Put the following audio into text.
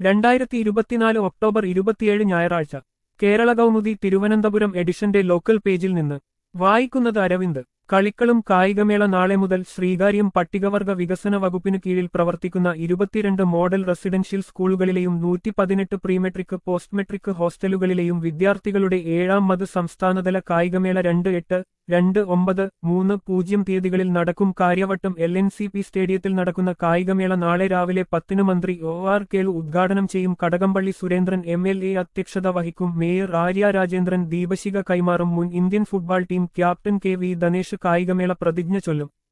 രണ്ടായിരത്തി ഇരുപത്തിനാല് ഒക്ടോബർ ഇരുപത്തിയേഴ് ഞായറാഴ്ച കേരള കൗമുദി തിരുവനന്തപുരം എഡിഷന്റെ ലോക്കൽ പേജിൽ നിന്ന് വായിക്കുന്നത് അരവിന്ദ് കളിക്കളും കായികമേള നാളെ മുതൽ ശ്രീകാര്യം പട്ടികവർഗ വികസന വകുപ്പിനു കീഴിൽ പ്രവർത്തിക്കുന്ന ഇരുപത്തിരണ്ട് മോഡൽ റെസിഡൻഷ്യൽ സ്കൂളുകളിലെയും നൂറ്റി പതിനെട്ട് പ്രീമെട്രിക് പോസ്റ്റ് മെട്രിക് ഹോസ്റ്റലുകളിലെയും വിദ്യാർത്ഥികളുടെ ഏഴാം മത് സംസ്ഥാനതല കായികമേള രണ്ട് എട്ട് രണ്ട് ഒമ്പത് മൂന്ന് പൂജ്യം തീയതികളിൽ നടക്കും Karyavattom L N C P സ്റ്റേഡിയത്തിൽ നടക്കുന്ന കായികമേള നാളെ രാവിലെ പത്തിന് മന്ത്രി ഒ ആർ കേളു ഉദ്ഘാടനം ചെയ്യും Kadakampally Surendran M L A അധ്യക്ഷത വഹിക്കും മേയർ ആര്യ രാജേന്ദ്രൻ ദീപശിക കൈമാറും മുൻ Indian football team captain K V Dhanesh കായികമേള പ്രതിജ്ഞ ചൊല്ലും